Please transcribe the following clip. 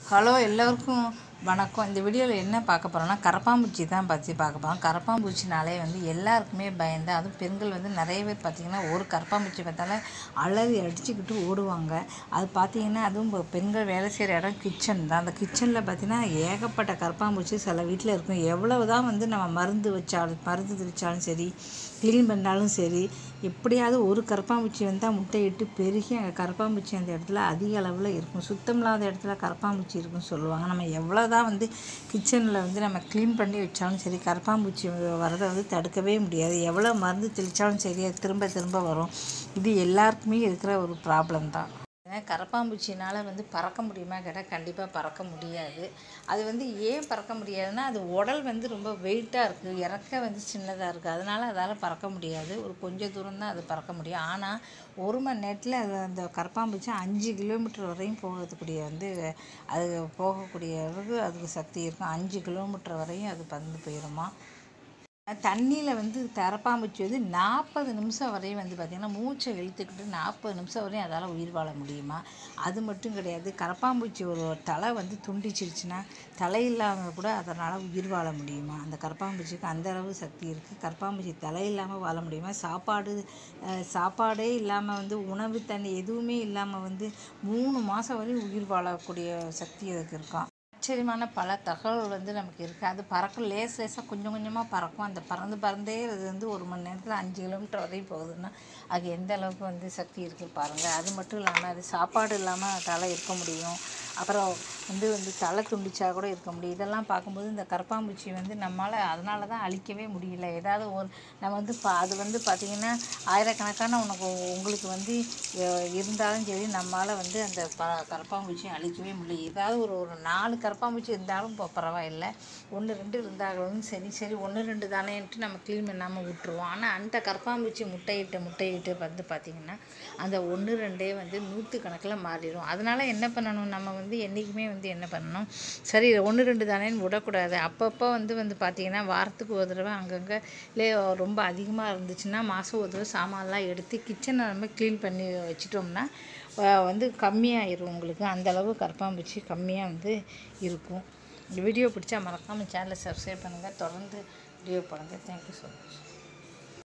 hello எல்லோருக்கும் வணக்கம் இந்த வீடியோவில் என்ன பார்க்க போகிறோம்னா கரப்பாம்பூச்சி தான் பற்றி பார்க்க போகிறோம் கரப்பாம்பூச்சினாலே வந்து எல்லாருக்குமே பயந்து அதுவும் பெண்கள் வந்து நிறைய பேர் பார்த்திங்கன்னா ஒரு கரப்பாம்பூச்சி பார்த்தாலே அலறி அடிச்சுக்கிட்டு ஓடுவாங்க அது பார்த்திங்கன்னா அதுவும் இப்போ பெண்கள் வேலை செய்கிற இடம் கிச்சன் தான் அந்த கிச்சனில் பார்த்திங்கன்னா ஏகப்பட்ட கரப்பாம்பூச்சி சில வீட்டில் இருக்கும் எவ்வளவு தான் வந்து நம்ம மருந்து வச்சாலும் மருந்து தெளித்தாலும் சரி க்ளீன் பண்ணாலும் சரி எப்படியாவது ஒரு கரப்பாம்பூச்சி வந்தால் முட்டையிட்டு பெருகி அங்கே கரப்பாம்பூச்சி அந்த இடத்துல அதிக அளவில் இருக்கும் சுத்தம் இல்லாத இடத்துல கரப்பாம்பூச்சி இருக்குன்னு சொல்லுவாங்க நம்ம எவ்வளோ தான் வந்து கிச்சனில் வந்து நம்ம க்ளீன் பண்ணி வச்சாலும் சரி கரப்பாம்பூச்சி வரதை வந்து தடுக்கவே முடியாது எவ்வளோ மருந்து தெளித்தாலும் சரி அது திரும்ப திரும்ப வரும் இது எல்லாருக்குமே இருக்கிற ஒரு ப்ராப்ளம் தான் ஏன்னா கரப்பாம்பூச்சினால் வந்து பறக்க முடியுமா கேட்டால் கண்டிப்பாக பறக்க முடியாது அது வந்து ஏன் பறக்க முடியாதுன்னா அது உடல் வந்து ரொம்ப வெயிட்டாக இருக்குது இறக்க வந்து சின்னதாக இருக்குது அதனால் அதால் பறக்க முடியாது ஒரு கொஞ்சம் தூரம் தான் அது பறக்க முடியும் ஆனால் ஒரு மணி நேரத்தில் அது அந்த கரப்பாம்பூச்சி அஞ்சு கிலோமீட்டர் வரையும் போகக்கூடிய வந்து அது போகக்கூடிய அளவுக்கு அதுக்கு சக்தி இருக்கும் அஞ்சு கிலோமீட்டர் வரையும் அது பறந்து போயிடுமா தண்ணியில் வந்து கரப்பாம்பூச்சி வந்து நாற்பது நிமிஷம் வரையும் வந்து பார்த்திங்கன்னா மூச்சை இழுத்துக்கிட்டு நாற்பது நிமிஷம் வரையும் அதால் உயிர் வாழ முடியுமா அது மட்டும் கிடையாது கரப்பாம்பூச்சி ஒரு தலை வந்து துண்டிச்சிருச்சுன்னா தலை இல்லாமல் கூட அதனால் உயிர் வாழ முடியுமா அந்த கரப்பாம்பூச்சிக்கு அந்த அளவு சக்தி இருக்குது கரப்பாம்பூச்சி தலை இல்லாமல் வாழ முடியுமா சாப்பாடு அஹ், சாப்பாடே இல்லாமல் வந்து உணவு தண்ணி எதுவுமே இல்லாமல் வந்து மூணு மாதம் வரையும் உயிர் வாழக்கூடிய சக்தி அதுக்கு இருக்காம் ஆச்சரியமான பல தகவல் வந்து நமக்கு இருக்குது அது பறக்கும் லேஸ் லேசாக கொஞ்சம் கொஞ்சமாக பறக்கும் அந்த பறந்து பறந்தே அது வந்து ஒரு மணி நேரத்தில் அஞ்சு கிலோமீட்டர் வரையும் போகுதுன்னா அது எந்த அளவுக்கு வந்து சக்தி இருக்குது பாருங்கள் அது மட்டும் இல்லாமல் அது சாப்பாடு இல்லாமல் அதால் இருக்க முடியும் அப்புறம் வந்து வந்து தலை துண்டிச்சா கூட இருக்க முடியும் இதெல்லாம் பார்க்கும்போது இந்த கரப்பாம்பூச்சி வந்து நம்மளால் அதனால தான் அழிக்கவே முடியல ஏதாவது ஒரு நம்ம வந்து பா அது வந்து பார்த்திங்கன்னா ஆயிரக்கணக்கான உனக்கு உங்களுக்கு வந்து அஹ், இருந்தாலும் சரி நம்மளால் வந்து அந்த ப கரப்பாம்பூச்சியை அழிக்கவே முடியல ஏதாவது ஒரு ஒரு நாலு கரப்பாம்பூச்சி இருந்தாலும் இப்போ பரவாயில்ல ஒன்று ரெண்டு இருந்தாலும் சரி சரி ஒன்று ரெண்டு தானேன்ட்டு நம்ம க்ளீன் பண்ணாமல் விட்டுருவோம் ஆனால் அந்த கரப்பாம்பூச்சி முட்டையிட்டு முட்டையிட்டு வந்து பார்த்திங்கன்னா அந்த ஒன்று ரெண்டே வந்து நூற்று கணக்கில் மாறிடும் அதனால் என்ன பண்ணணும் நம்ம வந்து என்றைக்குமே வந்து என்ன பண்ணணும் சரி ஒன்று ரெண்டு தானேன்னு விடக்கூடாது அப்பப்போ வந்து வந்து பார்த்திங்கன்னா வாரத்துக்கு ஒரு தடவை அங்கங்கே இல்லை ரொம்ப அதிகமாக இருந்துச்சுன்னா மாதம் ஒரு தடவை சாமான்லாம் எடுத்து கிச்சனை நம்ம க்ளீன் பண்ணி வச்சிட்டோம்னா அஹ் வந்து கம்மியாயிரும் உங்களுக்கு அந்த அளவு கரப்பாம்பூச்சி கம்மியாக வந்து இருக்கும் இந்த வீடியோ பிடிச்சா மறக்காமல் சேனலை சப்ஸ்கிரைப் பண்ணுங்கள் தொடர்ந்து வீடியோ பாருங்கள் தேங்க்யூ ஸோ மச்